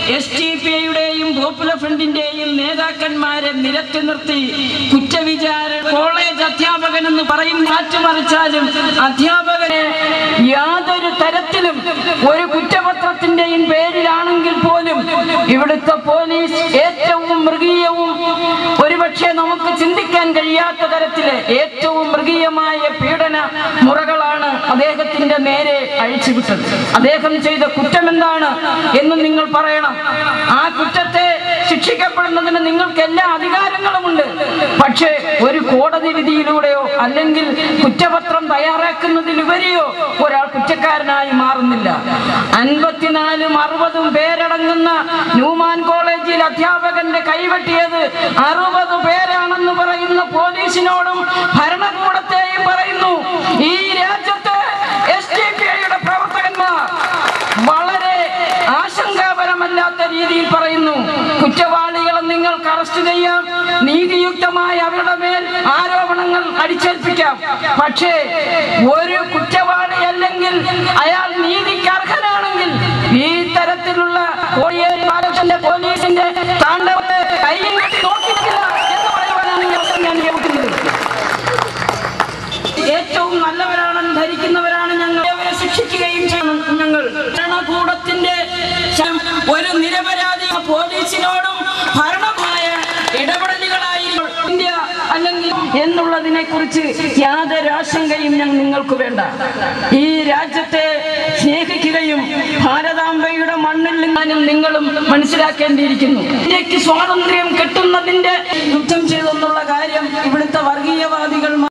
S ടി പി ഐയുടെയും പോപ്പുലർ ഫ്രണ്ടിന്റെയും നേതാക്കന്മാരെ നിരത്തി നിർത്തി കുറ്റവിചാര കോളേജ് അധ്യാപകൻ എന്ന് പറയും മാറ്റിമറിച്ചാലും അധ്യാപകനെ യാതൊരു തരത്തിലും ഒരു കുറ്റപത്രത്തിന്റെയും പേരിലാണെങ്കിൽ പോലും ഇവിടുത്തെ പോലീസ് ഏറ്റവും മൃഗീയവും ഒരുപക്ഷെ നമുക്ക് ചിന്തിക്കാൻ കഴിയാത്ത തരത്തില് ഏറ്റവും മൃഗീയമായ പീഡന മുറകളാണ് അദ്ദേഹത്തിന്റെ നേരെ അഴിച്ചുവിട്ടത് അദ്ദേഹം ചെയ്ത കുറ്റം എന്താണ് എന്ന് നിങ്ങൾ പറയണം ആ കുറ്റത്തെ ശിക്ഷിക്കപ്പെടുന്നതിന് നിങ്ങൾക്ക് എല്ലാ അധികാരങ്ങളുമുണ്ട് പക്ഷേ ഒരു കോടതി വിധിയിലൂടെയോ അല്ലെങ്കിൽ കുറ്റപത്രം തയ്യാറാക്കുന്നതിലുപരിയോ ഒരാൾ കുറ്റക്കാരനായി മാറുന്നില്ല അൻപത്തിനാലും അറുപതും പേരടങ്ങുന്ന ന്യൂമാൻ കോളേജിൽ അധ്യാപകന്റെ കൈവെട്ടിയത് അറുപത് പേരാണെന്ന് പറയുന്ന പോലീസിനോടും ഭരണകൂടത്തെയും പറയുന്നു ഈ രാജ്യത്ത് എസ് ഡി പി ഐയുടെ പ്രവർത്തകന്മാർ വളരെ ആശങ്കാപരമല്ലാത്ത രീതിയിൽ പറയുന്നു കുറ്റവാളികളെ നിങ്ങൾക്ക് അറസ്റ്റ് ചെയ്യാം നീതിയുക്തമായി അവരുടെ മേൽ ആരോപണങ്ങൾ അടിച്ചേൽപ്പിക്കാം പക്ഷേ ഒരു കുറ്റവാളി അല്ലെങ്കിൽ അയാൾ നീതിക്ക് അർഹനാണെങ്കിൽ ഈ തരത്തിലുള്ള കോടിയേരി ബാലകൃഷ്ണന്റെ പോലീസിന്റെ താണ്ഡവത്തെ കയ്യും കെട്ടി നോക്കിയിട്ടില്ല എന്ന് പറയുവാനാണ് ഈ അവസരം ഞാൻ ഉപയോഗിക്കുന്നത് ഏറ്റവും നല്ലവരാണെന്ന് ധരിക്കുന്നവരാണ് ഞങ്ങൾ അവരെ ശിക്ഷിക്കുകയും ചെയ്യണം ഞങ്ങൾ ഭരണകൂടത്തിന്റെ ശം- ഒരു നിരപരാധി പോലീസിനോടും ഭരണമായ ഇടപെടലുകളായിരിക്കും ഇന്ത്യ അല്ലെങ്കിൽ എന്നുള്ളതിനെ കുറിച്ച് യാതൊരു ആശങ്കയും ഞങ്ങൾ നിങ്ങൾക്ക് വേണ്ട ഈ രാജ്യത്തെ സ്നേഹിക്കുകയും ഭാരതാംബയുടെ മണ്ണിൽ നിന്നും നിങ്ങളും മനസ്സിലാക്കേണ്ടിയിരിക്കുന്നു ഇന്ത്യക്ക് സ്വാതന്ത്ര്യം കിട്ടുന്നതിന്റെ യുദ്ധം ചെയ്തെന്നുള്ള കാര്യം ഇവിടുത്തെ വർഗീയവാദികൾ